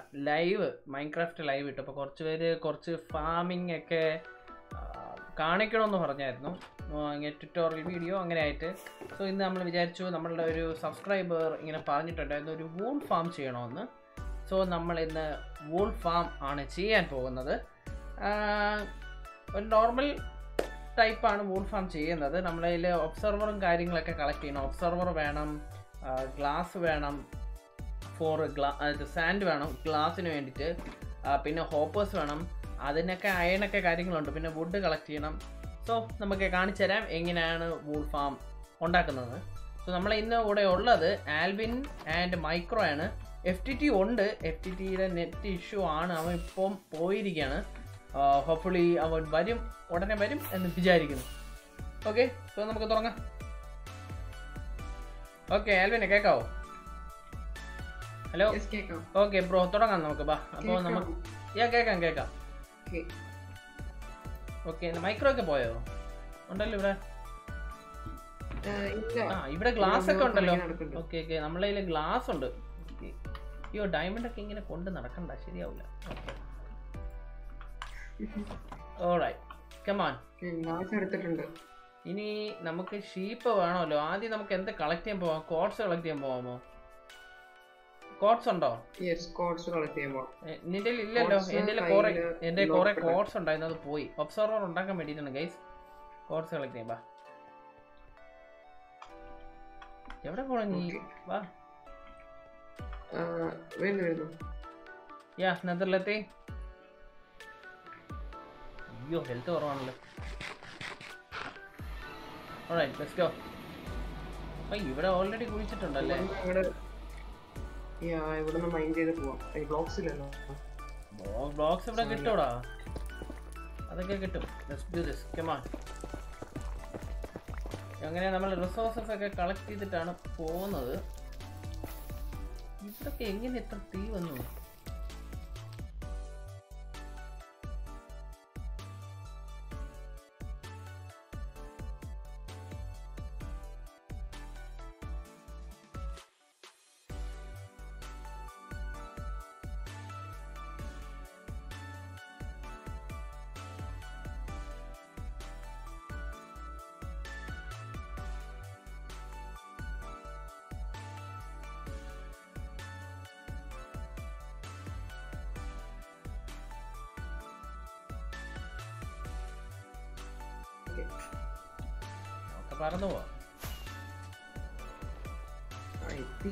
Live Minecraft live ഇട്ടു അപ്പോൾ കുറച്ച് പേര് കുറച്ച് ഫാമിംഗ് ഒക്കെ ആ, കാണിക്കണമെന്ന് പറഞ്ഞായിരുന്നു ആ, ഇങ്ങനെ ട്യൂട്ടോറിയൽ വീഡിയോ അങ്ങനെ ആയിട്ട് സോ ഇന്ന് നമ്മൾ വിചാരിച്ചു നമ്മളുടെ ഒരു സബ്സ്ക്രൈബർ ഇങ്ങനെ പറഞ്ഞിട്ടുണ്ടായിരുന്നു ഒരു വൂൾ ഫാം ചെയ്യണമെന്ന് സോ നമ്മൾ ഇന്ന് വൂൾ ഫാം ആണ് ചെയ്യാൻ പോകുന്നത് ആ, ഒരു നോർമൽ ടൈപ്പാണ് വൂൾ ഫാം ചെയ്യുന്നത് നമ്മളതിൽ ഒബ്സർവറും കാര്യങ്ങളൊക്കെ കളക്ട് ചെയ്യണം ഒബ്സർവർ വേണം ഗ്ലാസ് വേണം ഫോർ ഗ്ലാ സാൻഡ് വേണം ഗ്ലാസ്സിന് വേണ്ടിയിട്ട് ആ, പിന്നെ ഹോപ്പേഴ്സ് വേണം അതിനൊക്കെ അയണൊക്കെ കാര്യങ്ങളുണ്ട് പിന്നെ വുഡ് കളക്ട് ചെയ്യണം സോ നമുക്ക് കാണിച്ചു തരാം എങ്ങനെയാണ് വൂൾ ഫാം ഉണ്ടാക്കുന്നത് സോ നമ്മൾ ഇന്ന് ഇവിടെ ഉള്ളത് ആൽവിൻ ആൻഡ് മൈക്രോ ആണ് എഫ് ടി ടി ഉണ്ട് എഫ് ടി ടിയുടെ നെറ്റ് ഇഷ്യൂ ആണ് അവൻ ഇപ്പം പോയിരിക്കുകയാണ് ഹോപ്പ്ഫുള്ളി അവൻ വരും ഉടനെ വരും എന്ന് വിചാരിക്കുന്നു ഓക്കെ സോ നമുക്ക് തുടങ്ങാം ഓക്കെ ആൽവിനെ കേൾക്കാവോ ഹലോ Yes, കേക്കാം. ഓക്കെ ബ്രോ തുടങ്ങാം നമുക്ക് ബാ അപ്പോൾ കേക്കാം. നമുക്ക് യാ കേൾക്കാം കേൾക്കാം Okay. ഓക്കെ മൈക്രോ ഒക്കെ പോയോ ഉണ്ടല്ലോ ഇവിടെ ഏഹ്, ഇല്ല. ആ ഇവിടെ ഗ്ലാസ് ഒക്കെ ഉണ്ടല്ലോ ഇങ്ങനെ നടക്കുന്നുണ്ട്. ഓക്കെ ഓക്കെ നമ്മളെ കയ്യിൽ ഗ്ലാസ് ഉണ്ട് Okay. അയ്യോ ഡയമണ്ട് ഒക്കെ ഇങ്ങനെ കൊണ്ട് നടക്കണ്ട ശരിയാവില്ല ഓൾറൈറ്റ് കമാൻ Okay, glass എടുത്തിട്ടുണ്ട് ഇനി നമുക്ക് ഷീപ്പ് വേണമല്ലോ ആദ്യം നമുക്ക് എന്ത് കളക്ട് ചെയ്യാൻ പോവാം കോട്സ് കളക്ട് ചെയ്യാൻ പോവാമോ കോട്സ് ഉണ്ടോ യെസ് കോഡ്സ് കളക്ട് ചെയ്യുമ്പോൾ എ- നിന്റെ ഇല്ലല്ലോ Codes എന്റെ കുറെ കയ്യില് എന്റെ കുറെ locked. കോഡ്സ് ഉണ്ടായിരുന്നു അത് പോയി ഒബ്സർവർ ഉണ്ടാക്കാൻ വേണ്ടിയിട്ടാണ് ഗൈസ് കോഡ്സ് കളക്ട് ചെയ്യാം വാ എവിടെ പോണ നീ Okay. വാ വരുന്നു വരുന്നു യാ നെതറിലെത്തി അയ്യോ ഹെൽത്ത് കുറവാണല്ലോ ഓൾറൈറ്റ് ലെറ്റ്സ് ഗോ അപ്പൊ ഇവിടെ ഓൾറെഡി കുഴിച്ചിട്ടുണ്ടല്ലേ ഇവിടെ യാ ഇവിടുന്ന് മൈൻഡ് ചെയ്ത് പോവാം ഈ ബ്ലോക്സ് ഇല്ലല്ലോ ബ്ലോക്സ് ഇവിടെ കിട്ടൂടാ അതൊക്കെ കിട്ടും ലെറ്റ്സ് ഡു ദിസ് കമാൺ അങ്ങനെ നമ്മൾ റിസോഴ്സസ് ഒക്കെ കളക്ട് ചെയ്തിട്ടാണ് പോകുന്നത് ഇവിടൊക്കെ എങ്ങനെ ഇത്ര തീ വന്നു Okay. ഒക്കെ പറന്നു പോവാം ആ, എത്തി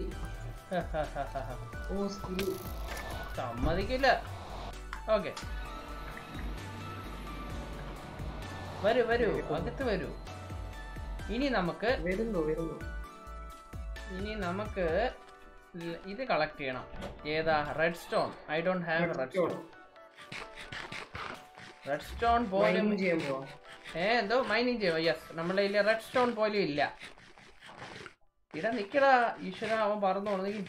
ഓ സ്കിൽ സമ്മതിക്കില്ല ഓക്കെ വരൂ വരൂ അകത്ത് വരൂ ഇനി നമുക്ക് വരുന്നു വരുന്നു ഇനി നമുക്ക് ല- ഇത് കളക്ട് ചെയ്യണം ഏതാ redstone I don't have redstone redstone പോലും മൈൻഡ് ചെയ്യാൻ പോവാം ഏ എന്തോ മൈനിങ് ചെയ്യോ യെസ് നമ്മുടെ കയ്യിൽ റെഡ് സ്റ്റോൺ പോലും ഇല്ല ഇട നിക്കടാ ഈശ്വര അവൻ പറന്നു പോണെന്നെങ്കിൽ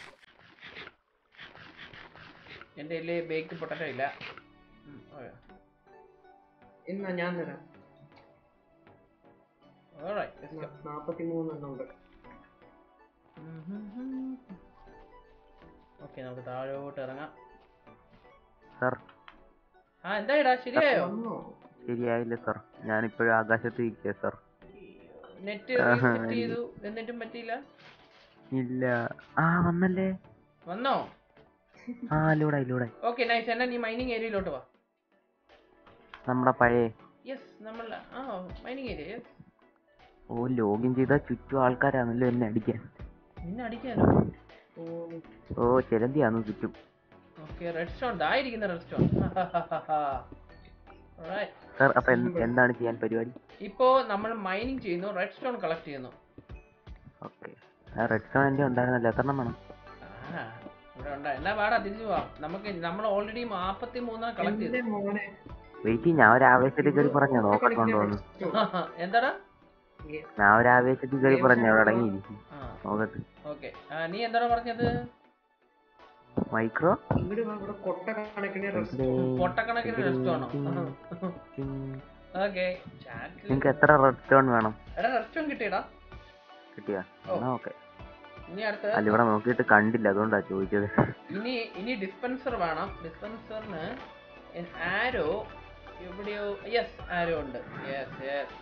എൻ്റെ കയ്യിൽ ബേക്ക് പൊട്ടറ്റോ ഇല്ല ഉം, okay. എന്നാ ഞാൻ തരാം Alright, let's go. നാപ്പത്തി മൂന്നെണ്ണം ഉണ്ട് ഓക്കെ നമുക്ക് താഴോട്ട് ഇറങ്ങാം സർ ആ എന്തായിടാ ശരിയായോ വന്നോ ശരിയായില്ല സർ ഞാനിപ്പോഴും ആകാശത്ത് ഇരിക്കുക സർ നെറ്റ് ആഹാ, റീസെറ്റ് ചെയ്തു എന്നിട്ടും പറ്റിയില്ല ഇല്ല ആ വന്നല്ലേ വന്നോ ആ ലൂടായി ലൂടായി ഓക്കെ നൈസ് എന്നാ നീ മൈനിങ് ഏരിയയിലോട്ട് വാ നമ്മുടെ പഴയ യെസ് നമ്മൾ ആ മൈനിങ് ഏരിയ യെസ് ഓ ലോഗിൻ ചെയ്താൽ ചുറ്റും ആൾക്കാരാണല്ലോ എന്നെ അടിക്കാൻ നിന്നെ അടിക്കാനോ ഓ ഓ ചിലന്തിയാന്ന് ചുറ്റും ഓക്കെ റെഡ് സ്റ്റോൺ ദായിരിക്കുന്ന റെഡ് സ്റ്റോൺ സർ അപ്പൊ എന്ത്- എന്താണ് ചെയ്യാൻ പരിപാടി ഇപ്പോ നമ്മൾ മൈനിങ് ചെയ്യുന്നു റെഡ് സ്റ്റോൺ കളക്ട് ചെയ്യുന്നു ഓക്കെ ആ റെഡ് സ്റ്റോൺ എൻ്റെ ഉണ്ടായിരുന്നല്ലോ എത്രണ്ണം വേണം ആ ഇവിടെ ഉണ്ടാ എന്നാ പാടാ തിരിച്ചു പോവാം നമുക്ക് നമ്മൾ ഓൾറെഡി നാപ്പത്തി മൂന്നാണ് കളക്ട് എന്റെ ചെയ്തു മോനെ വെയിറ്റ് ഞാൻ ഒരു ആവേശത്തിൽ കയറി പറഞ്ഞ നോക്കണ്ടോന്ന് തോന്നുന്നു എന്താടാ ഞാൻ ഒരു ആവേശത്തിൽ കയറി പറഞ്ഞ അവിടെ അടങ്ങിയിരിക്കും ആ നോക്കട്ടെ ഓക്കെ നീ എന്താണ് പറഞ്ഞത് മൈക്രോ ഇവിടെ വാ, ഇവിടെ കൊട്ട കണക്കിന് rest ഇവിടെ പൊട്ടക്കണക്കിന് റെഡ് സ്റ്റോണോ ഉം. ഓക്കെ ചാറ്റിൽ നിങ്ങക്ക് എത്ര റെഡ് സ്റ്റോൺ വേണം എടാ റെഡ് സ്റ്റോൺ കിട്ടിയടാ കിട്ടിയാ ഓ. എന്നാ ഓക്കെ ഇനി അടുത്ത് അല്ല ഇവിടെ നോക്കിയിട്ട് കണ്ടില്ല അതുകൊണ്ടാ ചോദിച്ചത് ഇനി ഇനി ഡിസ്പെൻസർ വേണം ഡിസ്പെൻസറിന് ആരോ എവിടെയോ യെസ് ആരോ ഉണ്ട് യെസ് യെസ്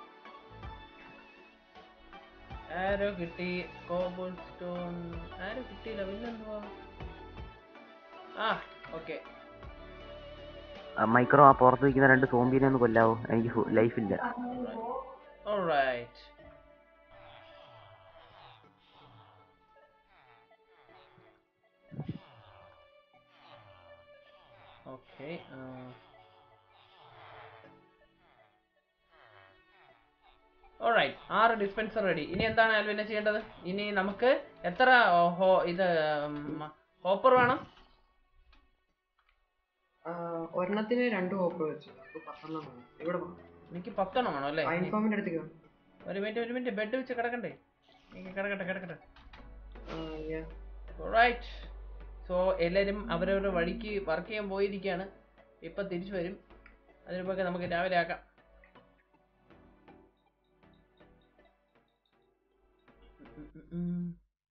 ആരോ കിട്ടി കോബിൾ സ്റ്റോൺ ആരോ കിട്ടിയില്ല പിന്നെന്തുവാ ആ ഓക്കെ മൈക്രോ ആ പുറത്ത് നിൽക്കുന്ന രണ്ട് സോംബിനെ ഒന്ന് കൊല്ലാവോ എനിക്ക് ലൈഫില്ല ഓൾറൈറ്റ് ഓക്കെ ഓൾറൈറ്റ് ആറ് ഡിസ്പെൻസർ റെഡി ഇനി എന്താണ് ആൽവിനെ ചെയ്യേണ്ടത് ഇനി നമുക്ക് എത്ര ഹോ ഇത് ഹോപ്പർ വേണം ആ, ഒരെണ്ണത്തിന് രണ്ട് ഹോപ്പർ വെച്ചു അപ്പൊ പത്തെണ്ണം വേണം ഇവിടെ എനിക്ക് പത്തെണ്ണം വേണം അല്ലേ അയൺ ഫാമിന്റെ അടുത്തേക്ക് വാ. ഒരു മിനിറ്റ് ഒരു മിനിറ്റ് ബെഡ് വെച്ച് കിടക്കണ്ടേ എനിക്ക് കിടക്കട്ടെ കിടക്കട്ടെ ആ, yeah. റൈറ്റ് സോ എല്ലാവരും അവരവരുടെ വഴിക്ക് വർക്ക് ചെയ്യാൻ പോയിരിക്കുകയാണ് ഇപ്പം തിരിച്ചു വരും അതിന് മുമ്പൊക്കെ നമുക്ക് രാവിലെ ആക്കാം ഉം, ഉം, ഉം.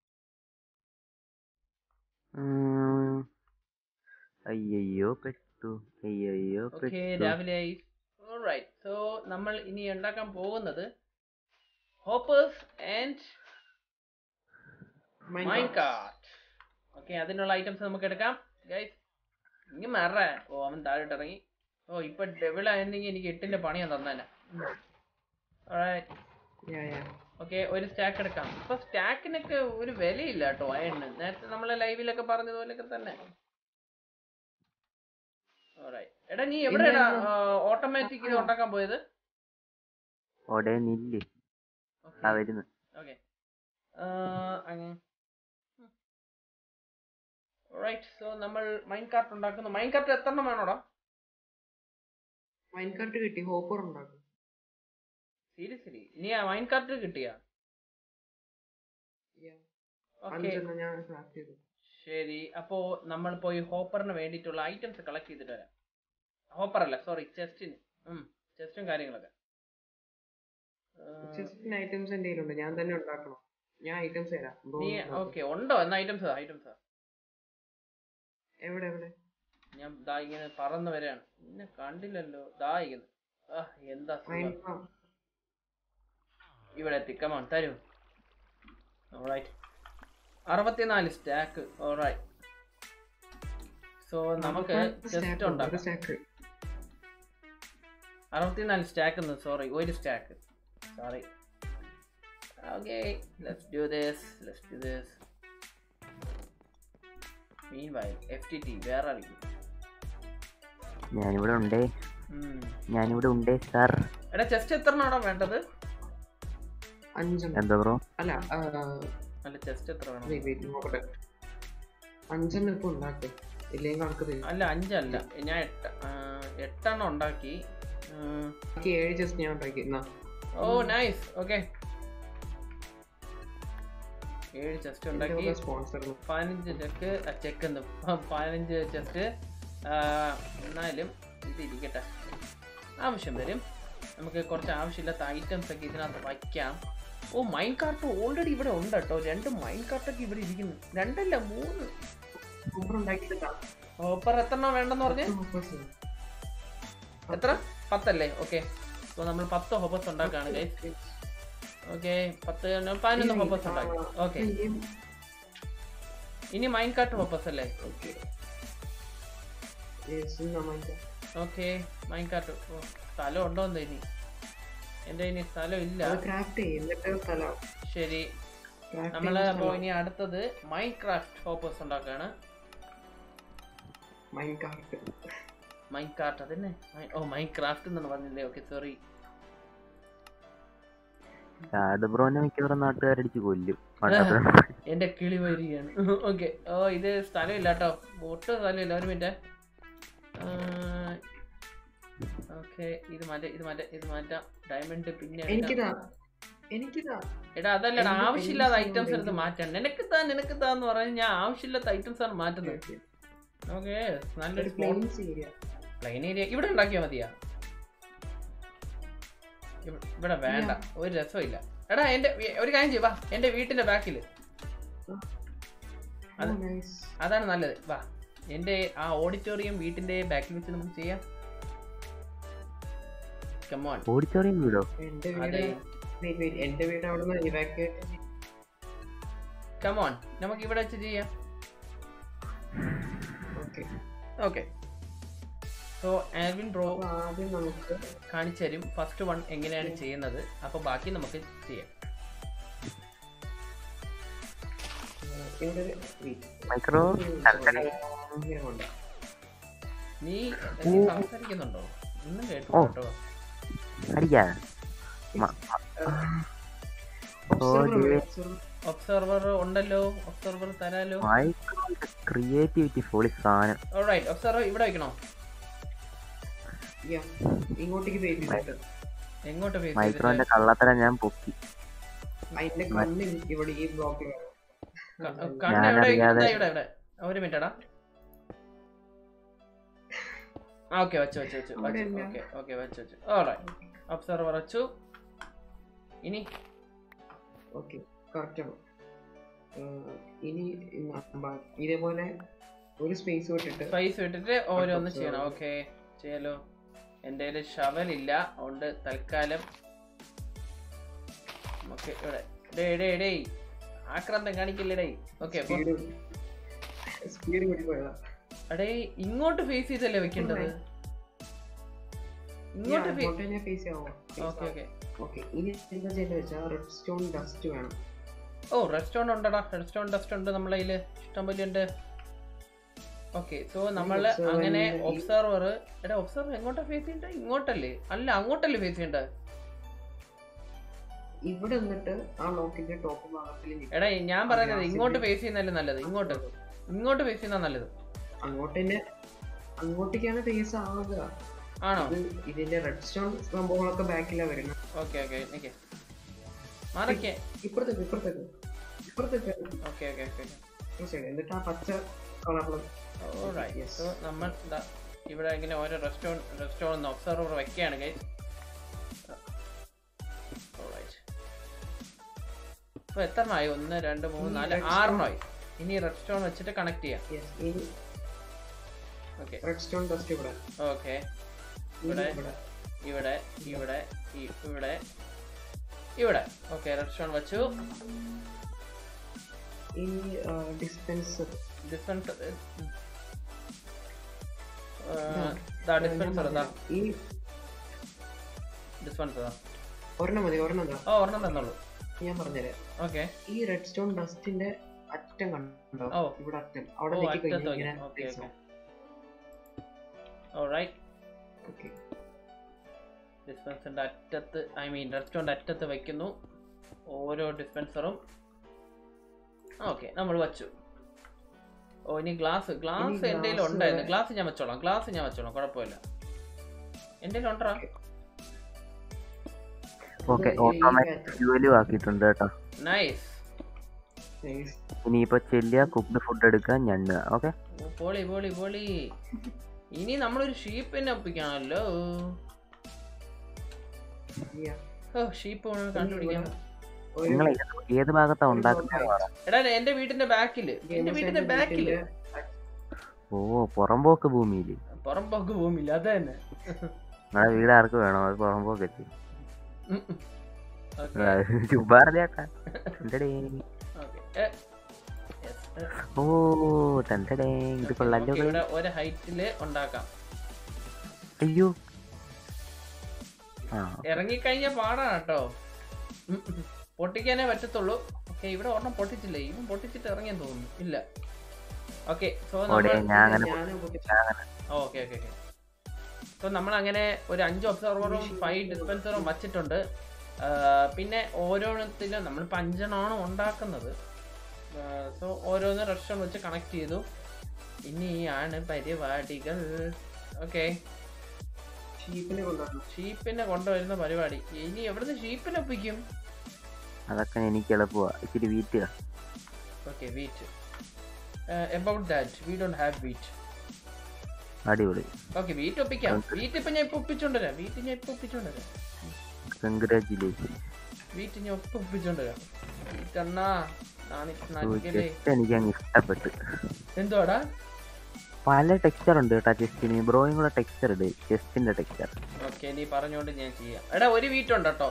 ഉം. അയ്യയ്യോ പെട്ടു അയ്യയ്യോ ഓക്കെ പെട്ടു രാവിലെ ആയി റൈറ്റ് സോ നമ്മൾ ഇനി ഉണ്ടാക്കാൻ പോകുന്നത് hoppers and Minecraft. Minecart okay അതിനുള്ള ഐറ്റംസ് നമുക്ക് എടുക്കാം ഗൈസ് ഇനി മറ ഓ അവൻ താഴോട്ട് ഇറങ്ങി ഓ ഇപ്പൊ ഡെവിൾ ആയിരുന്നെങ്കിൽ എനിക്ക് എട്ടിന്റെ പണിയാ തന്നേനെ Yeah, yeah. ഓക്കെ ഒരു സ്റ്റാക്ക് എടുക്കാം ഇപ്പൊ സ്റ്റാക്കിനൊക്കെ ഒരു വിലയില്ല കേട്ടോ അയണ് നേരത്തെ നമ്മളെ ലൈവിലൊക്കെ പറഞ്ഞതുപോലെയൊക്കെ തന്നെ Alright. എടാ നീ എവിടെയാടാ ഓട്ടോമാറ്റിക് ഇത് ഉണ്ടാക്കാൻ പോയത് ഓടെ നില്ല് ആ വരുന്നു ഓക്കെ റൈറ്റ് സോ നമ്മൾ മൈൻ കാർട്ട് ഉണ്ടാക്കുന്നു മൈൻ കാർട്ട് എത്ര എണ്ണം വേണോടാ മൈൻകാർട്ട് കിട്ടി ഹോപ്പർ ഉണ്ടാക്കും സീരിയസ്ലി നീ ആ മൈൻ കാർട്ട് കിട്ടിയാ Yeah. ഓക്കെ അഞ്ചെണ്ണം ഞാൻ ക്രാഫ്റ്റ് ചെയ്തു ശരി അപ്പോ നമ്മൾ പോയി ഹോപ്പറിന് വേണ്ടിയിട്ടുള്ള ഐറ്റംസ് കളക്ട് ചെയ്തിട്ട് വരാം ഹോപ്പർ അല്ല സോറി ചെസ്റ്റിന് ചെസ്റ്റും കാര്യങ്ങളൊക്കെ ആ, ചെസ്റ്റിന് ഐറ്റംസ് എന്റെ കയ്യിലുണ്ട് ഞാൻ തന്നെ ഉണ്ടാക്കണം ഞാൻ ഐറ്റംസ് തരാം Bro, നീ ഉണ്ടാക്ക്. ഓക്കെ ഉണ്ടോ എന്നാ ഐറ്റംസ് ഐറ്റംസ് എവിടെ എവിടെ ഞാൻ ദാ ഇങ്ങനെ പറന്ന് വരെയാണ് എന്നെ കണ്ടില്ലല്ലോ ദാ ഇങ്ങനെ ആ എന്താ സുഖം. മൈൻ ഫാം ഇവിടെ എത്തിക്കമോൺ തരൂ ഓൾറൈറ്റ് അറുപത്തിനാല് സ്റ്റാക്ക് ഓൾറൈറ്റ് സോ നമുക്ക് ജസ്റ്റ് ഉണ്ടാക്കാം സ്റ്റാക്ക് അറുപത്തിനാല് സ്റ്റാക്ക് സോറി ഒരു stack sorry okay let's do this let's do this meanwhile F T T വേറെ അറിയും ഞാനിവിടെ ഉണ്ടേ ഞാനിവിടെ ഉണ്ടേ സാർ എടാ ചെസ്റ്റ് എത്ര എണ്ണമാണോ വേണ്ടത് അഞ്ചെണ്ണം എന്താ ബ്രോ അല്ല ആ, അല്ല ചെസ്റ്റ് എത്ര വേണം wait, wait, നോക്കട്ടെ അഞ്ചെണ്ണം ഇപ്പൊ ഉണ്ടാക്ക് ഇല്ലെങ്കിൽ കണക്ക് തരും അല്ല അഞ്ചല്ല ഞാൻ എട്ട് ആ, എട്ടെണ്ണം ഉണ്ടാക്കി ഉം. ബാക്കി ഏഴ് ജസ്റ്റ് ഞാൻ ഉണ്ടാക്കി എന്നാ ഓ നൈസ് ഓക്കെ ഏഴ് ചെസ്റ്റ് ഉണ്ടാക്കി സ്പോൺസർ പതിനഞ്ച് ചെക്ക് ചെക്ക് എന്ന് പതിനഞ്ച് ചെസ്റ്റ് എന്നാലും ഇത് ഇരിക്കട്ടെ ആവശ്യം വരും നമുക്ക് കുറച്ച് ആവശ്യമില്ലാത്ത ഐറ്റംസ് ഒക്കെ ഇതിനകത്ത് വയ്ക്കാം ഓ മൈൻ കാർട്ട് ഓൾറെഡി ഇവിടെ ഉണ്ട് കേട്ടോ രണ്ട് മൈൻ കാർട്ടൊക്കെ ഇവിടെ ഇരിക്കുന്നു രണ്ടല്ല മൂന്ന് സൂപ്പർ ഉണ്ടാക്കിയിട്ട് ഓപ്പർ എത്ര എണ്ണം വേണ്ടെന്ന് പറഞ്ഞ് എത്ര പത്തല്ലേ ഓക്കെ അപ്പോൾ നമ്മൾ പത്ത് ഹോപ്പസ് ഉണ്ടാക്കുകയാണ് ഗൈസ് ഓക്കെ പത്ത് എണ്ണം പതിനൊന്ന് ഹോപ്പസ് ഉണ്ടാക്കി ഓക്കെ ഇനി മൈൻ കാർട്ട് ഹോപ്പസ് അല്ലേ ഓക്കെ മൈൻ കാർട്ട് ഓ സ്ഥലം ഉണ്ടോ എന്ന് ഇനി എൻ്റെ ഇനി സ്ഥലം ഇല്ല ക്രാഫ്റ്റ് ചെയ്യും എന്നിട്ട് സ്ഥലം ശരി Craft നമ്മൾ ചെയ്യുന്ന അപ്പോൾ സ്ഥലം. ഇനി അടുത്തത് മൈൻ ക്രാഫ്റ്റ് ഹോപ്പസ് ഉണ്ടാക്കുകയാണ് Minecraft. മൈൻ കാർട്ട് അതന്നെ മൈൻ- ഓ മൈൻ ക്രാഫ്റ്റ് എന്നാണ് പറഞ്ഞില്ലേ ഓക്കെ സോറി കാട് ബ്രോനെ മിക്കവാറും നാട്ടുകാരടിച്ച് കൊല്ലും മണ്ടത്തരം. എന്റെ കിളി വരികയാണ് ഓക്കെ ഓ ഇത് സ്ഥലമില്ല കേട്ടോ ഒട്ടും സ്ഥലമില്ല ഒരു മിനിറ്റ് ഓക്കെ ഇത് മാറ്റാം ഇത് മാറ്റാം ഇത് മാറ്റാം ഡയമണ്ട് പിന്നെ എടുക്കാം. എനിക്കിതാ എനിക്കിതാ എടാ അതല്ലടാ എന്റെ ആവശ്യമില്ലാത്ത pencil ഐറ്റംസ് എടുത്ത് ഉണ്ടെങ്കിൽ- മാറ്റാൻ നിനക്ക് താ നിനക്ക് താ എന്ന് പറഞ്ഞ് ഞാൻ ആവശ്യമില്ലാത്ത ഐറ്റംസ് ആണ് മാറ്റുന്നത് ഓക്കെ നല്ലൊരു ഒരു spot plains area plain area ഇവിടെ ഉണ്ടാക്കിയാൽ മതിയാ ഇവ- ഇവിടെ വേണ്ട ഒരു രസമില്ല എടാ എന്റെ വി- ഒരു കാര്യം ചെയ്യ്, വാ എന്റെ വീട്ടിന്റെ ബാക്കിൽ അത്- നൈസ് അതാണ് നല്ലത് വാ എൻ്റെ ആ ഓഡിറ്റോറിയം വീട്ടിൻ്റെ ബാക്കിൽ വെച്ച് നമുക്ക് ചെയ്യാം കമോൺ ഓഡിറ്റോറിയം വീടോ എന്റെ വീട് അതെ wait, wait, എന്റെ വീട് അവിടുന്ന് ഇവാക്യുവേറ്റ് കമോൺ നമുക്ക് ഇവിടെ വെച്ച് ചെയ്യാം okay okay so Alvin bro അപ്പൊ ആദ്യം നമുക്ക് കാണിച്ചു തരും ഫസ്റ്റ് വൺ എങ്ങനെയാണ് ചെയ്യുന്നത് അപ്പോൾ ബാക്കി നമുക്ക് ചെയ്യാം ഏർ, ഇവിടെ ഒരു wait, മൈക്രോ ഇങ്ങനെ കൊണ്ട് നീ നീ സംസാരിക്കുന്നുണ്ടോ ഒന്നും കേട്ടോ ഓ. കേട്ടോ അടിക്കാ observer ഓ, ഉണ്ട്, ദേ. observer. ഒബ്സർവർ ഉണ്ടല്ലോ ഒബ്സർവർ തരാലോ മൈക്രോന്റെ ക്രിയേറ്റിവിറ്റി പൊളി സാധനം ഓൾറൈറ്റ് ഒബ്സർവർ ഇവിടെ വെക്കണോ Yeah, ഇങ്ങോട്ടേക്ക് ഫേസ് ചെയ്തിട്ട് എങ്ങോട്ട് ഫേസ് മൈക്രോന്റെ കള്ളത്തരം ഞാൻ പൊക്കി അതിന്റെ കണ്ണ് ഇവിടെ ഈ ബ്ലോക്കിൽ കണ്ണ് ഞാൻ എവിടെ അറിയാതെ- ഇതാ ഇവിടെ ഇവിടെ ഒരു മിനിറ്റ് എടാ ഓക്കെ വെച്ചു വെച്ചു വെച്ചു അവിടെ വെച്ചു ഇല്ല. ഓക്കെ ഓക്കെ വെച്ചു വെച്ചു ഓൾറൈറ്റ് ഒബ്സർവർ വെച്ചു ഇനി ഓക്കെ കറക്റ്റ് ആണ് ഏർ, ഇനി നമ്മ- ഇതേപോലെ ഒരു സ്പേസ് വിട്ടിട്ട് സ്പൈസ് വിട്ടിട്ട് ഓരോന്ന് Observer. ചെയ്യണം ഓക്കെ ചെയ്യാലോ എൻ്റെ കയ്യിൽ ഷവലില്ല അതുകൊണ്ട് തൽക്കാലം നമുക്ക് ഇവിടെ ഡേ ഡേ ഡേ ആക്രാന്തം കാണിക്കില്ലേ ഡേ ഓക്കെ അപ്പോൾ സ്പീഡ് സ്പീഡ് കൂടി പോയതാ അടേ ഇങ്ങോട്ട് ഫേസ് ചെയ്തല്ലേ വെക്കേണ്ടത് ഇങ്ങോട്ട് ഫേസ് ഇങ്ങോട്ട് ഫേസ് ആവാം ഓക്കെ ഓക്കെ ഓക്കെ ഇനി എന്താ ചെയ്യേണ്ടത് വെച്ചാൽ റെഡ് സ്റ്റോൺ ഡസ്റ്റ് വേണം ഓ റെസ്റ്റോൺ ഉണ്ടടാ റെസ്റ്റോൺ ഡസ്റ്റ് ഉണ്ട് നമ്മളെ കയ്യിൽ ഇഷ്ടം പോലെ ഉണ്ട് ഓക്കെ സോ നമ്മൾ observer അങ്ങനെ ന്റെ ഈ- ഒബ്സർവർ എടാ ഒബ്സർവർ എങ്ങോട്ടാ ഫേസ് ചെയ്യണ്ട ഇങ്ങോട്ടല്ലേ അല്ല അങ്ങോട്ടല്ലേ ഫേസ് ചെയ്യണ്ടത് ഇവിടെ നിന്നിട്ട് ആ ലോക്കിന്റെ ടോപ്പ് ഭാഗത്തിൽ നിൽക്കും. എടാ ഞാൻ പറയുന്നത് ഗ്ലാസിന്റെ- ഇങ്ങോട്ട് ഫേസ് ചെയ്യുന്നതല്ലേ നല്ലത് ഇങ്ങോട്ട് ഇങ്ങോട്ട് ഫേസ് ചെയ്യുന്ന നല്ലത് അങ്ങോട്ട് തന്നെ അങ്ങോട്ടേക്കാണ് ഫേസ് ആവുക ആണോ ഇത് ഇതിന്റെ റെഡ് സ്റ്റോൺ സംഭവങ്ങളൊക്കെ ബാക്കിലാണ് വരുന്നത് ഓക്കെ ഓക്കെ നിക്ക് മാറിക്കേ ഇപ്പുറത്തേക്ക് ഇപ്പുറത്തേക്ക് ഇപ്പുറത്തേക്ക് ഓക്കെ ഓക്കെ ഓക്കെ ഈ side. എന്നിട്ട് ആ പച്ച കളറിൽ Yes. സോ നമ്മൾ ദാ ഇവിടെ ഇങ്ങനെ ഓരോ റെസ്റ്റോൺ റെസ്റ്റോറൻറ്റ് ഒബ്സർവർ വെക്കുകയാണ് ഗൈസ് അപ്പോൾ എത്ര ആയി ഒന്ന് രണ്ട് മൂന്ന് ഈ നാല് red ആറെണ്ണമായി ഇനി റെഡ് സ്റ്റോൺ വെച്ചിട്ട് കണക്ട് ചെയ്യാം ഇനി ഓക്കെ റെഡ് സ്റ്റോൺ ഡസ്റ്റ് ഇവിടെ ഓക്കെ ഇനി ഇവിടെ. ഇവിടെ ഇവിടെ ഇവിടെ ഈ- ഇവിടെ ഇവിടെ ഓക്കെ റെഡ് സ്റ്റോൺ വെച്ചു ഇനി ഡിസ്പെൻസർ ഡിസ്പെൻസർ ഡിസ്പെൻസർ ഇതാ ഈ ഡിസ്പെൻസർ ഒരെണ്ണം മതി ഒരെണ്ണം എന്താ ഓ ഒരെണ്ണം തന്നുള്ളൂ ഞാൻ പറഞ്ഞുതരാം ഓക്കെ ഈ റെഡ് സ്റ്റോൺ ഡസ്റ്റിന്റെ അറ്റം കണ്ടോ ഓ. ഇവിടെ അറ്റം അവിടെ ഓ നെക്കി അറ്റത്ത് കഴിഞ്ഞാൽ വയ്ക്കണം ഇങ്ങനെ ഓക്കെ face ഓക്കെ ആവും. Alright Okay. ഡിസ്പെൻസറിന്റെ അറ്റത്ത് ഐ മീൻ റെസ്റ്റോറൻ്റ് അറ്റത്ത് വെക്കുന്നു ഓരോ ഡിസ്പെൻസറും ഓക്കെ നമ്മൾ വെച്ചു ഓ ഇനി ഗ്ലാസ് ഗ്ലാസ് ഇനി എൻ്റെ glass ഉണ്ടായിരുന്നു ഗ്ലാസ് ഞാൻ വെച്ചോളാം ഗ്ലാസ് ഞാൻ വെച്ചോളാം കുഴപ്പമില്ല എൻ്റെ ഉണ്ടോ ഓക്കെ ഇത് ഈ ഓട്ടോമാറ്റിക് pattern. ഫ്യൂവലും ആക്കിയിട്ടുണ്ട് കേട്ടോ നൈസ് Nice. ഇനിയിപ്പോ ചെല്ലുക കുക്ക്ഡ് ഫുഡ് എടുക്കുക ഞണ്ണുക ഓക്കെ പൊളി പൊളി പൊളി ഇനി നമ്മളൊരു ഷീപ്പിനെ ഒപ്പിക്കണമല്ലോ Yeah. ഓ ഷീപ്പ് കണ്ടുപിടിക്കാം ഒരു നിങ്ങൾ ഏത് ഭാഗത്താ ഒരു ഉണ്ടാക്കുന്നത് block എടാ എന്റെ വീട്ടിന്റെ ബാക്കില് എന്റെ Games വീട്ടിന്റെ and ബാക്കില് വീട്ടിന്റെ ഓ പുറമ്പോക്ക് ഭൂമിയില് പുറമ്പോക്ക് ഭൂമിയില്ല അത് തന്നെ നിങ്ങളെ വീട് ആർക്ക് വേണോ അത് പുറമ്പോക്ക് എത്തി ഉം ഉം. Okay, ചുബാർ ചേട്ടാ എന്തടേ okay. ഏ, yes, ഏ. ഓ തന്തടേ ഇത് കൊള്ളാലോ Okay, ഇവിടെ ഒരു ഹൈറ്റില് ഉണ്ടാക്കാം അയ്യോ ആ ഇറങ്ങിക്കഴിഞ്ഞ പാടാണ് കേട്ടോ ഉം ഉം. പൊട്ടിക്കാനേ പറ്റത്തുള്ളൂ ഓക്കെ ഇവിടെ ഒരെണ്ണം പൊട്ടിച്ചില്ലേ ഇവൻ പൊട്ടിച്ചിട്ട് ഇറങ്ങിയെന്ന് തോന്നുന്നു ഇല്ല ഓക്കെ സോ ഓടെ നമ്മൾ ഞാൻ അങ്ങനെ ഞാനും പൊട്ടിച്ചു. ഓക്കെ ഓക്കെ ഓക്കെ സോ നമ്മൾ അങ്ങനെ ഒരു അഞ്ച് ഒബ്സർവറും ഫൈവ് ഡിസ്പെൻസറും വച്ചിട്ടുണ്ട് ആ, പിന്നെ ഓരോന്നിലും നമ്മളിപ്പോൾ അഞ്ചെണ്ണമാണ് ഉണ്ടാക്കുന്നത് സോ ഓരോന്ന് റെസ്റ്റോറൻറ്റ് വെച്ച് കണക്ട് ചെയ്തു ഇനിയാണ് പരിപാടികൾ ഓക്കെ ഷീപ്പിനെ കൊണ്ടുവരണം ഷീപ്പിനെ കൊണ്ടുവരുന്ന പരിപാടി ഇനി എവിടുന്ന് ഷീപ്പിനെ ഒപ്പിക്കും അതൊക്കെ എനിക്ക് എളുപ്പമാ ഇച്ചിരി വീറ്റുക okay wheat about that we don't have wheat അടിപൊളി ഓക്കെ വീറ്റ് ഒപ്പിക്കാം വീറ്റ് ഇപ്പം ഞാൻ ഇപ്പം ഒപ്പിച്ചോണ്ടുവരാം വീറ്റ് ഞാൻ ഇപ്പം ഒപ്പിച്ചോണ്ടുവരാം കൺഗ്രാറ്റുലേഷൻ വീറ്റ് ഞാൻ ഒപ്പം ഒപ്പിച്ചോണ്ടുവരാം വീറ്റ് അണ്ണാ നടിക്കല്ലേ ചെസ്റ്റ് എനിക്ക് അങ്ങ് ഇഷ്ടപ്പെട്ടു എന്തുവാടാ പല ടെക്സ്ചർ ഉണ്ട് കേട്ടോ ചെസ്റ്റിന് ബ്രോയും കൂടെ ടെക്സ്ചർ ഇട് ചെസ്റ്റിന്റെ ടെക്സ്ചർ ഓക്കെ നീ പറഞ്ഞോണ്ട് ഞാൻ ചെയ്യാം എടാ ഒരു വീറ്റുണ്ട് കേട്ടോ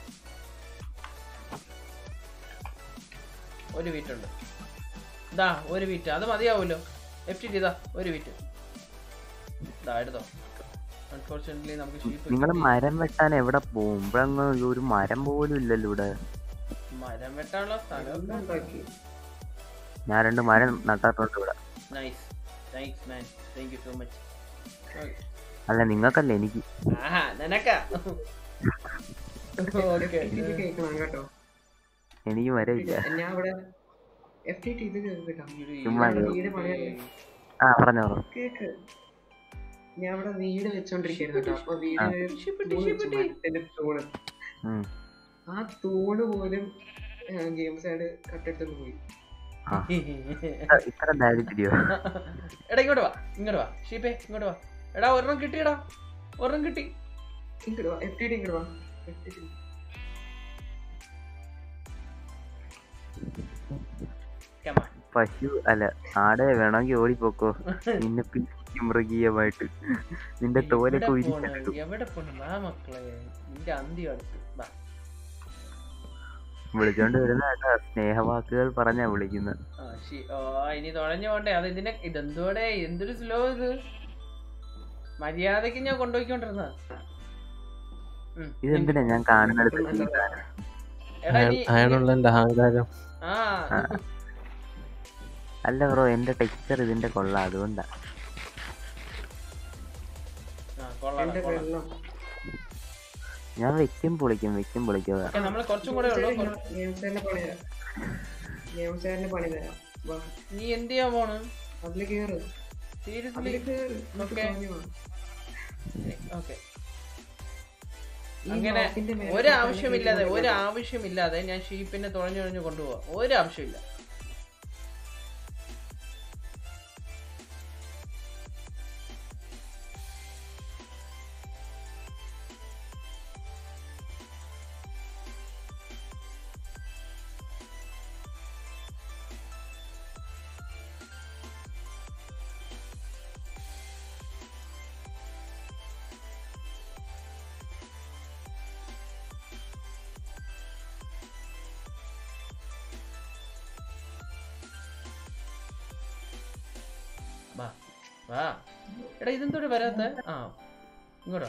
ഒരു വീറ്റുണ്ട് ഇതാ ഒരു വീറ്റ് അത് മതിയാവുമല്ലോ എഫ് ടി ഇതാ ഒരു വീറ്റ് ഇതാ എടുത്തോ അൺഫോർച്ചുനേറ്റ്ലി നമുക്ക് നിങ്ങൾ ഷീപ്പ് മരം വെട്ടാൻ എവിടെ പോകും ഇവിടെ അങ്ങ് ഒരു മരം പോലും ഇല്ലല്ലോ ഇവിടെ മരം വെട്ടാനുള്ള സ്ഥലമൊക്കെ ഉണ്ടാക്കി ഞാൻ രണ്ട് മരം നട്ടാട്ടുണ്ട് ഇവിടെ nice thanks man thank you so much അല്ല നിങ്ങൾക്കല്ല എനിക്ക് ആഹാ നിനക്കാ ഓക്കെ ഇത് കേൾക്കണം കേട്ടോ എനിക്ക് മരം ഇല്ല ഞാൻ ഇവിടെ എഫ് ടി ടി ഇത് കേൾക്കാം ചുമ്മാ ഇവിടെ വീട് പണിയാ ആ പറഞ്ഞോ ബ്രോ കേക്ക് ഞാൻ ഇവിടെ വീട് വെച്ചോണ്ടിരിക്കുന്നു കേട്ടോ അപ്പൊ വീട് ആ. തൂണ് വെച്ചു, മരത്തിന്റെ തൂണ് ഉം. ആ തൂണ് പോലും ഗെയിം സൈഡ് കട്ടെടുത്ത് പോയി ആ ഇത്ര- ഇത്ര ദാരിദ്ര്യോ എടാ ഇങ്ങോട്ട് വാ ഇങ്ങോട്ട് വാ ഷീപ്പേ ഇങ്ങോട്ട് വാ എടാ ഒരെണ്ണം കിട്ടിയടാ ഒരെണ്ണം കിട്ടി ഇങ്ങോട്ട് വാ എഫ് ടി ടി ഇങ്ങോട്ട് വാ FTT. Come on. പശു അല്ല ആടെ വേണമെങ്കിൽ ഓടിപ്പോക്കോ നിന്നെ പിടിക്കും മൃഗീയമായിട്ട് നിന്റെ എവിടെ തോലൊക്കെ പോണ്? ഉരിച്ചിട്ടു എവിടെ പോണ് വാ മക്കളെ നിന്റെ അന്തി അടുത്ത് വാ വിളിച്ചോണ്ട് വരുന്ന കേട്ടോ സ്നേഹവാക്കുകൾ പറഞ്ഞാ വിളിക്കുന്നത് ആ, ശി- ഓ ഇനി തുഴഞ്ഞു പോണ്ടേ അത് ഇതിനെ ഇതെന്തോടെ എന്തൊരു സ്ലോ ഇത് മര്യാദക്ക് ഞാൻ കൊണ്ടുപോയിക്കൊണ്ടിരുന്ന ഇതെന്തിനാ ഞാൻ കാണുന്നിടത്ത് ഇപ്പം നല്ലതാ. എടാ നീ അയാളുള്ള എന്റെ അഹങ്കാരം ആ അല്ല ബ്രോ എന്റെ ടെക്സ്ചർ ഇതിന്റെ കൊള്ളാം അതുകൊണ്ടാ ആ, കൊള്ളാം എന്റെ കൊള്ളാം വെള്ളം ഞാൻ വെക്കും പൊളിക്കും വെക്കും പൊളിക്കും അതാ. ഓക്കെ നമ്മൾ കുറച്ചും കൂടെ ഉള്ളൂ കൊ- ഗെയിം സൈഡിന്റെ പണി തരാം ഗെയിം സൈഡിന്റെ പണി തരാം വാ നീ എന്ത് ചെയ്യാൻ പോണ് അതില് കേറ് സീരിയസ്ലി അതില് കേറ് എന്നിട്ട് Okay. പറഞ്ഞു വാ. ഓക്കെ ഈ അങ്ങനെ rock-ന്റെ മേലെ ഒരു തന്നെ ആവശ്യമില്ലാതെ കേറി ഒരു വരണം. ആവശ്യമില്ലാതെ ഞാൻ ഷീപ്പിനെ തുഴഞ്ഞു തുഴഞ്ഞു കൊണ്ടുപോവാ ഒരു ആവശ്യമില്ല വാ വാ എടാ ഇതെന്തോടെ വരാത്ത ആ ഇങ്ങോട്ടോ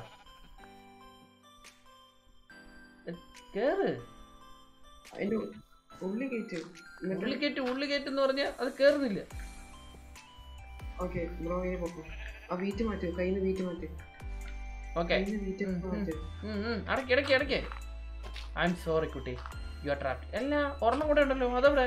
കേറ് അതിന്റെ ഉള്ളി കയറ്റ് എന്നിട്ട് ഉള്ളി കയറ്റ് ഉള്ളി കയറ്റ് എന്ന് പറഞ്ഞാൽ അത് കേറുന്നില്ല ഓക്കെ ബ്രോ ഇങ്ങനെ പൊക്കോ ആ വീറ്റ് മാറ്റ് കയ്യിൽ നിന്ന് വീറ്റ് മാറ്റ് ഓക്കെ കയ്യിൽ നിന്ന് വീറ്റ് ഉം, ഉം. മാറ്റ് അടക്കി അടക്കി അടക്കി ഐ എം സോറി കുട്ടി യു ആർ ട്രാപ്ഡ് അല്ല ഒരെണ്ണം കൂടെ ഉണ്ടല്ലോ അതവിടെ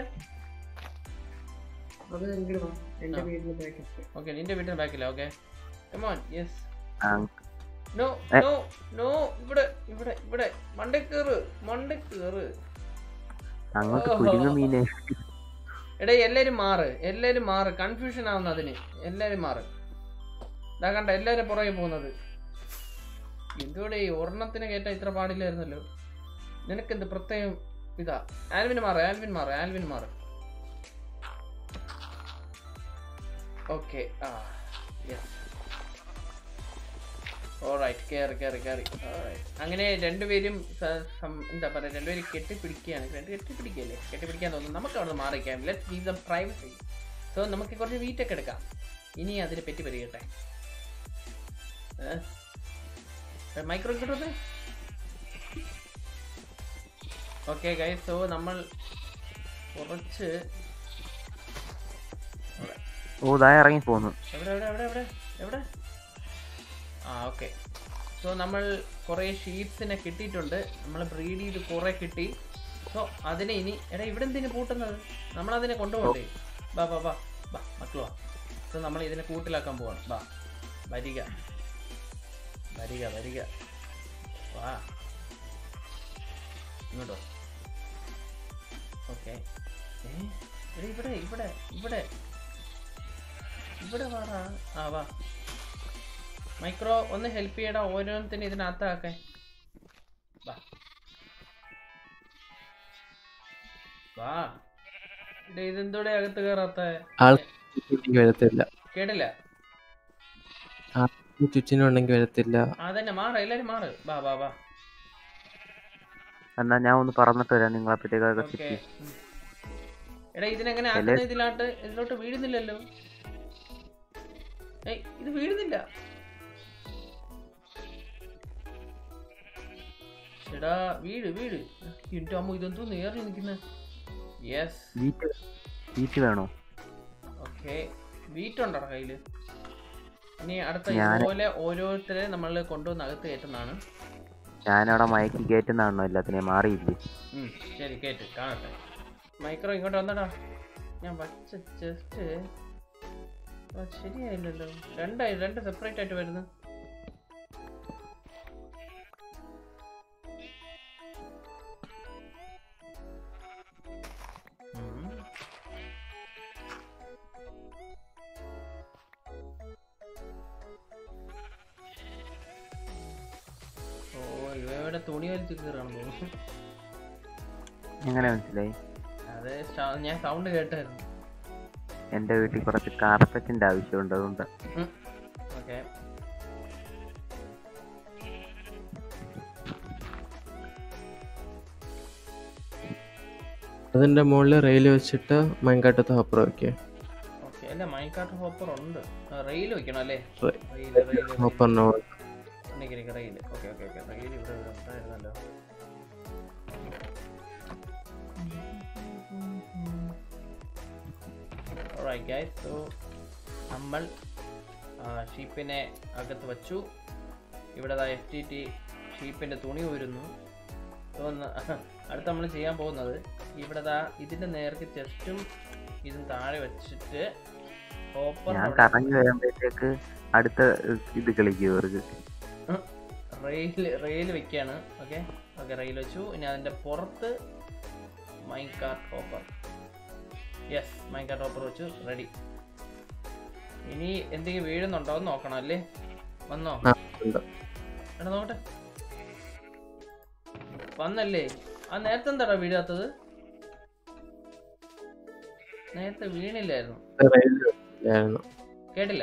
അത് ഇങ്ങോട്ട് വാ എന്റെ ആ. വീടിന് ബാക്കിൽ ഓക്കെ നിന്റെ വീട്ടിന് ബാക്കില്ല ഓക്കെ കമോൺ യെസ് ആ, നോ ഏ. നോ നോ ഇവിടെ ഇവിടെ ഇവിടെ മണ്ടേ കേറ് മണ്ടേ കേറ് അങ്ങോട്ട് ഓഹോ. കുരുങ്ങു മീനെ എടേ എല്ലാരും മാറ് എല്ലാരും മാറ് കൺഫ്യൂഷൻ ആവുന്ന അതിന് എല്ലാരും മാറ് ഇതാ കണ്ട എല്ലാരും പുറകെ പോകുന്നത് എന്തുകൂടെ ഈ ഒരെണ്ണത്തിന് കയറ്റാൻ ഇത്ര പാടില്ലായിരുന്നല്ലോ നിനക്കെന്ത് പ്രത്യേകം ഇതാ ആൽവിൻ മാറ് ആൽവിൻ മാറ് ആൽവിൻ മാറ് ഓക്കെ ആ യെസ് ഓൾറൈറ്റ് കയറി കയറി കയറി അങ്ങനെ രണ്ടുപേരും സ- സം- എന്താ പറയുക രണ്ടുപേരും കെട്ടിപ്പിടിക്കുകയാണ് രണ്ട് കെട്ടിപ്പിടിക്കുകയല്ലേ കെട്ടിപ്പിടിക്കാൻ തോന്നുന്നു നമുക്ക് അവിടെ നിന്ന് മാറിക്കാം let give them privacy so നമുക്ക് കുറച്ച് വീറ്റൊക്കെ എടുക്കാം ഇനി അതിനെ പറ്റി പരിഗട്ടെ മൈക്രോ കിട്ടുന്നത് ഓക്കെ ഗൈസ് സോ നമ്മൾ കുറച്ച് ഓ ഇതാ ഇറങ്ങി പോന്നു എവിടെ എവിടെ എവിടെ എവിടെ എവിടെ ആ ഓക്കെ സോ നമ്മൾ കുറേ ഷീപ്സിനെ കിട്ടിയിട്ടുണ്ട് നമ്മൾ ബ്രീഡ് ചെയ്ത് കുറേ കിട്ടി സോ അതിനെ ഇനി എടാ ഇവിടെ എന്തിനു പൂട്ടുന്നത് നമ്മളതിനെ കൊണ്ടുപോകണ്ടേ ബാ ബാ ബാ ബാ മക്കൾ വാ സോ നമ്മൾ ഇതിനെ കൂട്ടിലാക്കാൻ പോവാണ് ബാ വരിക വരിക വരിക വാ ഇങ്ങോട്ടോ ഓക്കെ ഇവിടെ ഇവിടെ ഇവിടെ ഇവിടെ വാടാ ആ വാ മൈക്രോ ഒന്ന് ഹെൽപ്പ് ചെയ്യടാ ഓരോരുത്തരും ഇതിനകത്താക്കെ വാ വാ എടാ, ഇതെന്തോടെ അകത്ത് കയറാത്ത ആൾ ഉണ്ടെങ്കിൽ വരത്തില്ല കേട്ടില്ല ചുറ്റിനുണ്ടെങ്കിൽ വരത്തില്ല അതന്നെ മാറ് എല്ലാരും മാറ് വാ വാ വാ എന്നാ ഞാൻ ഒന്ന് പറന്നിട്ട് വരാം നിങ്ങൾ അപ്പോഴത്തേക്കൊക്കെ ഓക്കെ സെറ്റ് എടാ ഇതിനെങ്ങനെ എല്ലേ- ആക്കുന്ന ഇതിലോട്ട് ഇതിലോട്ട് വീഴുന്നില്ലല്ലോ ഏയ് ഇത് വീഴുന്നില്ല എടാ വീട് വീട് എന്റെ അമ്മ ഇതെന്തോ നേറി നിൽക്കുന്ന യെസ് വീറ്റ് വീറ്റ് വേണോ ഓക്കെ വീറ്റ് ഉണ്ടോ കയ്യില് ഇനി അടുത്ത ഞാന്- ഇതുപോലെ ഓരോരുത്തരെ നമ്മൾ കൊണ്ടുവന്ന് അകത്ത് കയറ്റുന്നതാണ് ഞാനവിടെ മയക്കി കയറ്റുന്നതാണോ എല്ലാത്തിനെയും മാറിയില്ലേ ഉം, ശരി കേട്ട് കാണട്ടെ മൈക്രോ ഇങ്ങോട്ട് വന്നടാ ഞാൻ വച്ച ജസ്റ്റ് ശരിയായില്ലല്ലോ രണ്ടായി രണ്ട് സെപ്പറേറ്റ് ആയിട്ട് വരുന്നു ഉം. ഓ ഇവയുടെ തുണി വലിച്ച് കീറാണ് തോന്നുന്നു എങ്ങനെ മനസ്സിലായി അത് സ- ഞാൻ സൗണ്ട് കേട്ടായിരുന്നു എൻ്റെ വീട്ടിൽ കുറച്ച് കാർപ്പറ്റിൻ്റെ ആവശ്യമുണ്ട് അതുകൊണ്ട് ഓക്കെ അതിന്റെ മുകളിൽ റെയിൽ വെച്ചിട്ട് മൈൻകാട്ടത്ത് ഹോപ്പർ വെക്കുക ഓക്കെ അല്ല മൈൻകാർട്ട് ഹോപ്പർ ഉണ്ട് റെയിൽ വെക്കണം അല്ലേ Re- റെയിൽ റെയിൽ ഹോപ്പറിന് rail okay okay okay rail ഇവിടെ ഇവിടെ ഉണ്ടായിരുന്നല്ലോ Alright guys, so നമ്മൾ ഷീപ്പിനെ അകത്ത് വച്ചു ഇവിടെ എഫ് ടി ടി ഷീപ്പിൻ്റെ തുണി ഊരുന്നു So, ന- അടുത്ത നമ്മൾ ചെയ്യാൻ പോകുന്നത് ഇവിടെ ദാ ഇതിൻ്റെ നേർക്ക് ചെസ്റ്റും ഇതും താഴെ വെച്ചിട്ട് ഹോപ്പർ ഞാൻ കറങ്ങി വരുമ്പോഴത്തേക്ക് അടുത്ത ഏഹ്, ഇത് കളിക്കും ഇവർക്ക് റെയിൽ റെയിൽ വെക്കുകയാണ് ഓക്കെ ഓക്കെ റെയിൽ വെച്ചു ഇനി അതിൻ്റെ പുറത്ത് minecart hopper yes minecart hopper വെച്ചു റെഡി ഇനി എന്തെങ്കിലും വീഴുന്നുണ്ടോ എന്ന് നോക്കണം അല്ലേ വന്നോ ആ, ഉണ്ട്. എടാ നോക്കട്ടെ വന്നല്ലേ ആ നേരത്തെ എന്താടാ വീഴാത്തത് നേരത്തെ വീണില്ലായിരുന്നു റെയിൽ കേട്ടില്ല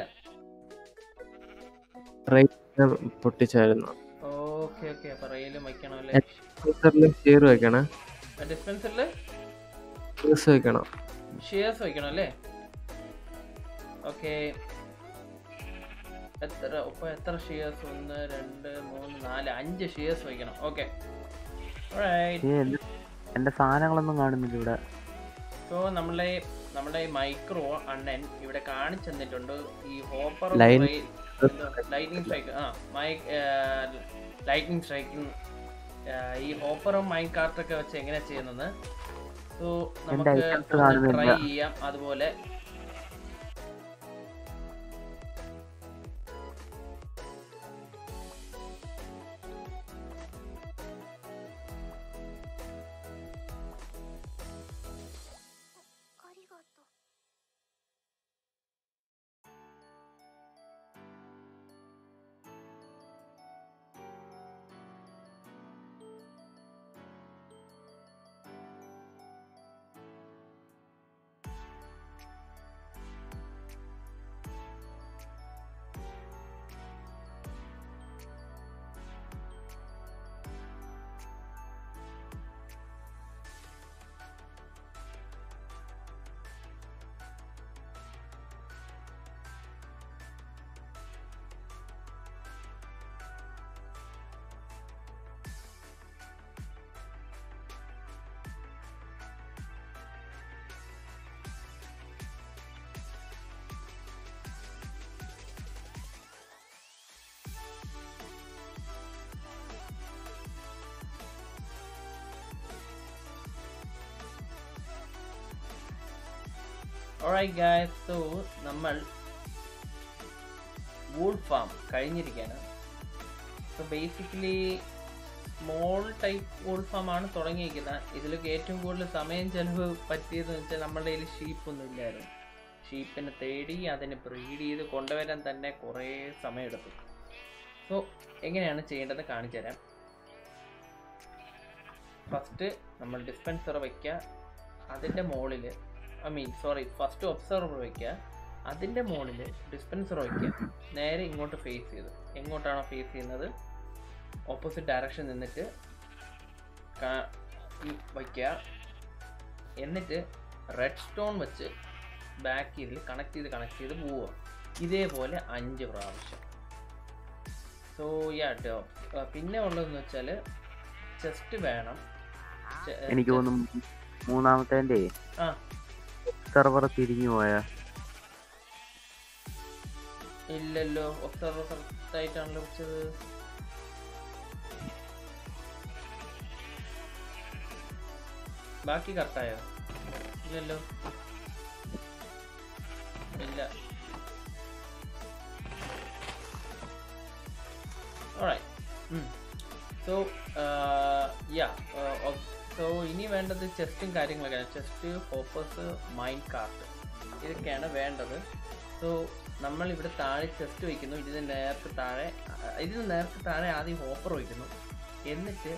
റെയിൽ പൊട്ടിച്ചായിരുന്നു ഓക്കെ ഓക്കെ അപ്പൊ റെയിലും വെക്കണം അല്ലേ ഷെയർ വെക്കണേ ഡിസ്പെൻസറിൽ ഷീസ് വെക്കണം ഷെയർസ് വയ്ക്കണം അല്ലേ ഓക്കെ എത്ര ഇപ്പൊ എത്ര ഷെയർസ് ഒന്ന് രണ്ട് മൂന്ന് നാല് അഞ്ച് ഷെയർസ് വയ്ക്കണം ഓക്കെ ഏ, എന്ത്- എൻ്റെ സാധനങ്ങളൊന്നും കാണുന്നില്ല ഇവിടെ സോ നമ്മളെ നമ്മുടെ ഈ മൈക്രോ അണ്ണൻ ഇവിടെ കാണിച്ചു തന്നിട്ടുണ്ട് ഈ ഹോപ്പർ Line- ലൈറ്റിംഗ് സ്ട്രൈക്ക് ആ മൈ ലൈറ്റിംഗ് സ്ട്രൈക്കിംഗ് ഈ ഹോപ്പറും മൈൻ കാർട്ടൊക്കെ വെച്ച് എങ്ങനെ ചെയ്യുന്നത് സോ നമുക്ക് items കാണുന്നില്ല. ട്രൈ ചെയ്യാം അതുപോലെ ഓൾറൈറ്റ് ഗായ്സ് സോ നമ്മൾ വൂൾ ഫാം കഴിഞ്ഞിരിക്കുകയാണ് so basically small type wool farm ആണ് തുടങ്ങിയിരിക്കുന്നത് ഇതിലൊക്കെ ഏറ്റവും കൂടുതൽ സമയം ചെലവ് പറ്റിയതെന്ന് വെച്ചാൽ നമ്മുടെ കയ്യിൽ ഷീപ്പൊന്നും ഇല്ലായിരുന്നു ഷീപ്പിനെ തേടി അതിനെ ബ്രീഡ് ചെയ്ത് കൊണ്ടുവരാൻ തന്നെ കുറേ സമയമെടുത്തു സോ എങ്ങനെയാണ് ചെയ്യേണ്ടത് കാണിച്ചു തരാം ഫസ്റ്റ് നമ്മൾ ഡിസ്പെൻസർ വയ്ക്കുക അതിൻ്റെ മുകളിൽ I mean sorry first observer വയ്ക്കുക അതിൻ്റെ മുകളിൽ ഡിസ്പെൻസർ വയ്ക്കുക നേരെ ഇങ്ങോട്ട് ഫേസ് ചെയ്ത് എങ്ങോട്ടാണോ ഫേസ് ചെയ്യുന്നത് ഓപ്പോസിറ്റ് ഡയറക്ഷൻ നിന്നിട്ട് കാ- ഈ വയ്ക്കുക എന്നിട്ട് റെഡ് സ്റ്റോൺ വെച്ച് ബാക്ക് ഇതിൽ കണക്ട് ചെയ്ത് കണക്ട് ചെയ്ത് പോവുക ഇതേപോലെ അഞ്ച് പ്രാവശ്യം സോ യാ കേട്ടോ പിന്നെ ഉള്ളതെന്ന് വെച്ചാൽ ചെസ്റ്റ് വേണം ചെ- എനിക്ക് chest- തോന്നുന്നു മൂന്നാമത്തെ ആ. സെർവർ തിരിഞ്ഞു പോയാ ഇല്ലല്ലോ ഒബ്സർവർ കറക്റ്റായിട്ടാണല്ലോ വെച്ചത് ബാക്കി കറക്റ്റായോ ഇല്ലല്ലോ ഇല്ല alright സോ യാ സോ ഇനി വേണ്ടത് ചെസ്റ്റും കാര്യങ്ങളൊക്കെയാണ് ചെസ്റ്റ് ഹോപ്പേഴ്സ് മൈൻഡ് കാർട്ട് ഇതൊക്കെയാണ് വേണ്ടത് സോ നമ്മൾ ഇവിടെ താഴെ ചെസ്റ്റ് വയ്ക്കുന്നു ഇതിന് നേർക്ക് താഴെ അഹ് ഇതിന് നേർക്ക് താഴെ ആദ്യം ഹോപ്പർ വയ്ക്കുന്നു എന്നിട്ട്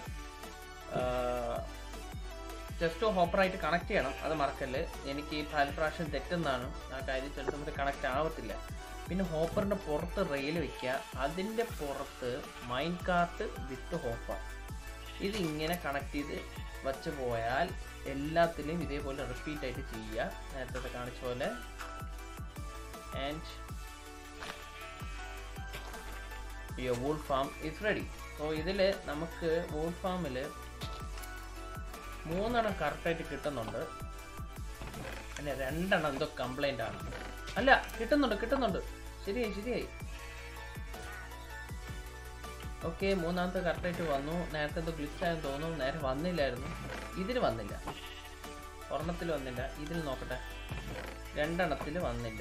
ചെസ്റ്റോ ഹോപ്പറായിട്ട് കണക്ട് ചെയ്യണം അത് മറക്കല്ല് എനിക്ക് ഈ പല പ്രാവശ്യം തെറ്റുന്നതാണ് ആ കാര്യം ചിലപ്പോൾ കണക്ട് ആവത്തില്ല പിന്നെ ഹോപ്പറിൻ്റെ പുറത്ത് റെയിൽ വെക്കുക അതിൻ്റെ പുറത്ത് മൈൻഡ് കാർട്ട് വിത്ത് ഹോപ്പർ ഇതിങ്ങനെ കണക്ട് ചെയ്ത് വച്ച് പോയാൽ എല്ലാത്തിലും ഇതേപോലെ റിപ്പീറ്റ് ആയിട്ട് ചെയ്യുക നേരത്തെ കാണിച്ച പോലെ and your wool farm is ready so ഇതിൽ നമുക്ക് വൂൾ ഫാമിൽ മൂന്നെണ്ണം കറക്റ്റായിട്ട് കിട്ടുന്നുണ്ട് പിന്നെ രണ്ടെണ്ണം എന്തോ കംപ്ലൈൻ്റ് ആണ് അല്ല കിട്ടുന്നുണ്ട് കിട്ടുന്നുണ്ട് ശരിയായി ശരിയായി ഓക്കെ മൂന്നാമത്തെ കറക്റ്റായിട്ട് വന്നു നേരത്തെ എന്തോ glitch ആയെന്ന് തോന്നുന്നു നേരെ വന്നില്ലായിരുന്നു ഇതിൽ വന്നില്ല ഒരെണ്ണത്തിൽ വന്നില്ല ഇതിൽ നോക്കട്ടെ രണ്ടെണ്ണത്തിൽ വന്നില്ല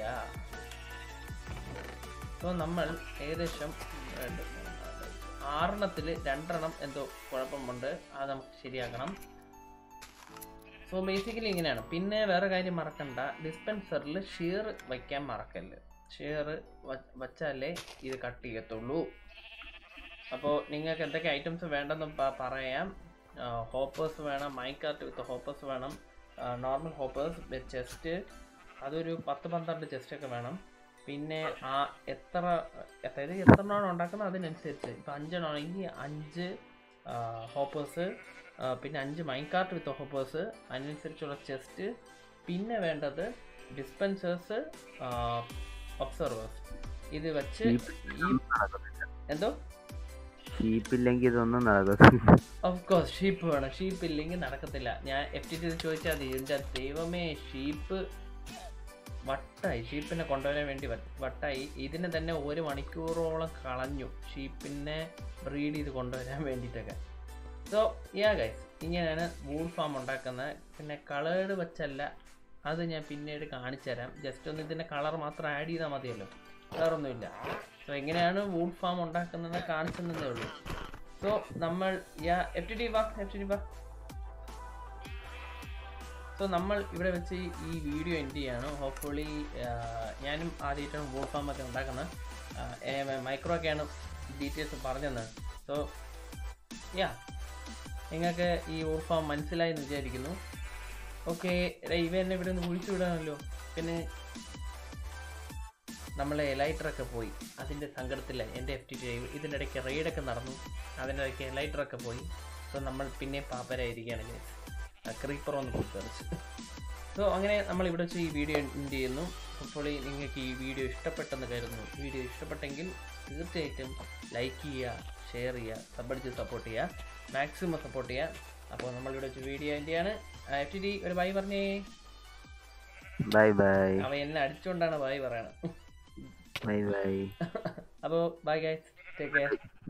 സോ നമ്മൾ ഏകദേശം രണ്ട്, മൂന്ന്, നാല്, ആറെണ്ണത്തിൽ രണ്ടെണ്ണം എന്തോ കുഴപ്പമുണ്ട് അത് നമുക്ക് ശരിയാക്കണം സോ ബേസിക്കലി ഇങ്ങനെയാണ് പിന്നെ വേറെ കാര്യം മറക്കണ്ട ഡിസ്പെൻസറിൽ ഷെയർ വയ്ക്കാൻ മറക്കല്ല് ഷെയർ വച്ചാലേ ഇത് കട്ട് ചെയ്യത്തുള്ളൂ അപ്പോൾ നിങ്ങൾക്ക് എന്തൊക്കെ ഐറ്റംസ് വേണ്ടെന്ന് പ- പറയാം ഹോപ്പേഴ്സ് വേണം മൈക്കാർട്ട് വിത്ത് ഹോപ്പേഴ്സ് വേണം നോർമൽ ഹോപ്പേഴ്സ് ചെസ്റ്റ് അതൊരു പത്ത് പന്ത്രണ്ട് ചെസ്റ്റ് ഒക്കെ വേണം പിന്നെ ആ എത്ര അതായത് എത്ര എണ്ണമാണ് ഉണ്ടാക്കുന്നത് അതിനനുസരിച്ച് ഇപ്പം അഞ്ചെണ്ണമാണെങ്കിൽ അഞ്ച് ഹോപ്പേഴ്സ് പിന്നെ അഞ്ച് മൈൻകാർട്ട് വിത്ത് ഹോപ്പേഴ്സ് അതിനനുസരിച്ചുള്ള ചെസ്റ്റ് പിന്നെ വേണ്ടത് ഡിസ്പെൻസേഴ്സ് ഒബ്സർവേഴ്സ് ഇത് വെച്ച് ഈ എന്തോ ഷീപ്പില്ലെങ്കിൽ ഇതൊന്നും നടക്കത്തില്ല ഓഫ് കോഴ്സ് ഷീപ്പ് വേണം ഷീപ്പ് ഇല്ലെങ്കിൽ നടക്കത്തില്ല ഞാൻ എഫ് ടി ടി ചോദിച്ചാൽ മതി എൻ്റെ ദൈവമേ ഷീപ്പ് വട്ടായി ഷീപ്പിനെ കൊണ്ടുവരാൻ വേണ്ടി വ- വട്ടായി ഇതിന് തന്നെ ഒരു മണിക്കൂറോളം കളഞ്ഞു ഷീപ്പിനെ ബ്രീഡ് ചെയ്ത് കൊണ്ടുവരാൻ വേണ്ടിയിട്ടൊക്കെ സോ യാ ഗൈസ് ഇങ്ങനെയാണ് വൂൾ ഫാം ഉണ്ടാക്കുന്നത് പിന്നെ കളേർഡ് വെച്ചല്ല അത് ഞാൻ പിന്നീട് കാണിച്ചു തരാം ജസ്റ്റ് ഒന്ന് ഇതിൻ്റെ കളർ മാത്രം ആഡ് ചെയ്താൽ മതിയല്ലോ വേറൊന്നുമില്ല സോ എങ്ങനെയാണ് വൂൾ ഫാം ഉണ്ടാക്കുന്നത് കാണിച്ചു തന്നതേ ഉള്ളൂ സോ നമ്മൾ യാ എഫ് ടി ഡി വാ എഫ് ടി ഡി വാ സോ നമ്മൾ ഇവിടെ വെച്ച് ഈ വീഡിയോ എൻഡ് ചെയ്യാണ് ഹോപ്പ്ഫുള്ളി ഞാനും ആദ്യമായിട്ടാണ് വോൾ ഫാം ഒക്കെ ഉണ്ടാക്കുന്നത് മൈക്രോ ഒക്കെയാണ് ഡീറ്റെയിൽസ് പറഞ്ഞത് സോ യാ നിങ്ങൾക്ക് ഈ വോൾ ഫാം മനസ്സിലായി എന്ന് വിചാരിക്കുന്നു ഓക്കെ ഇവ എന്നെ ഇവിടെ നിന്ന് കുഴിച്ചു വിടാമല്ലോ പിന്നെ നമ്മളെ എലൈറ്ററൊക്കെ പോയി അതിൻ്റെ സങ്കടത്തില്ല എൻ്റെ എഫ് ടി ടി ഇതിൻ്റെ ഇടയ്ക്ക് റെയ്ഡൊക്കെ നടന്നു അതിൻ്റെ ഇടയ്ക്ക് എലൈറ്ററൊക്കെ പോയി സോ നമ്മൾ പിന്നെ പാപ്പരായിരിക്കുകയാണ് ക്രീപ്പർ ഒന്ന് കൊടുത്തെറിച്ച് സോ അങ്ങനെ നമ്മൾ ഇവിടെ വെച്ച് ഈ വീഡിയോ എൻഡ് ചെയ്യുന്നു അപ്പോൾ നിങ്ങൾക്ക് ഈ വീഡിയോ ഇഷ്ടപ്പെട്ടെന്ന് കരുതുന്നു വീഡിയോ ഇഷ്ടപ്പെട്ടെങ്കിൽ തീർച്ചയായിട്ടും ലൈക്ക് ചെയ്യുക ഷെയർ ചെയ്യുക സബ്ബടിച്ച് സപ്പോർട്ട് ചെയ്യുക മാക്സിമം സപ്പോർട്ട് ചെയ്യുക അപ്പോൾ നമ്മളിവിടെ വെച്ച് വീഡിയോ എൻഡ് ചെയ്യാണ് എഫ് ടി ഡി ഒരു ബൈ പറഞ്ഞേ ബൈ ബൈ അവ എന്നെ അടിച്ചുകൊണ്ടാണ് ബൈ പറയണത് ബൈ ബൈ അപ്പോൾ ബൈ ഗൈസ് ടേക്ക് കെയർ